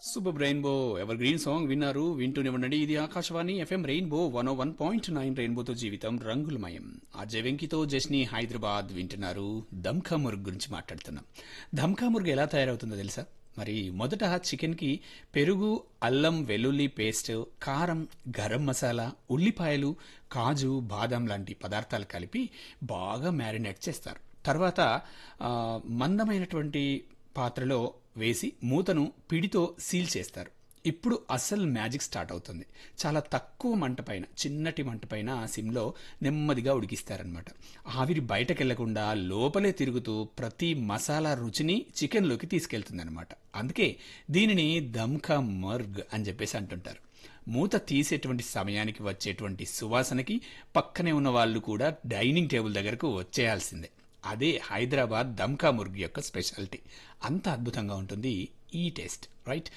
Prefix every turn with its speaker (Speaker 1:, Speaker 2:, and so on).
Speaker 1: super rainbow ever green song విన్నారు వింటూనే ఉండండి ఇది Akashvani FM rainbow one one point nine రెయిన్బోతో జీవితం రంగులమయం అజయ్ వెంకితో జస్ని హైదరాబాద్ వింటున్నారు దమ్కా మురుగ్ గురించి మాట్లాడుతున్నాం దమ్కా మురుగ్ ఎలా తయారవుతుందో తెలుసా మరి మొదట చికెన్కి పెరుగు అల్లం వెల్లుల్లి పేస్ట్ కారం గరం మసాలా ఉల్లిపాయలు కాజు బాదం లాంటి పదార్థాలు కలిపి బాగా మ్యారినేట్ చేస్తారు తర్వాత ఆ, మందమైనటువంటి పాత్రలో వేసి మూతను పిడితో సీల్ చేస్తారు ఇప్పుడు అసలు మ్యాజిక్ స్టార్ట్ అవుతుంది చాలా తక్కువ మంట పైన చిన్నటి మంట పైన సిమ్లో నెమ్మదిగా ఉడికిస్తారనమాట ఆవిరి బయటకు వెళ్లకుండా లోపలే తిరుగుతూ ప్రతి మసాలా రుచిని చికెన్లోకి తీసుకెళ్తుందన్నమాట అందుకే దీనిని దమ్కా మర్గ్ అని చెప్పేసి అంటుంటారు మూత తీసేటువంటి సమయానికి వచ్చేటువంటి సువాసనకి పక్కనే ఉన్న వాళ్ళు కూడా డైనింగ్ టేబుల్ దగ్గరకు వచ్చేయాల్సిందే అదే హైదరాబాద్ దమ్కా ముర్గి యొక్క స్పెషాలిటీ అంత అద్భుతంగా ఉంటుంది ఈ టేస్ట్ రైట్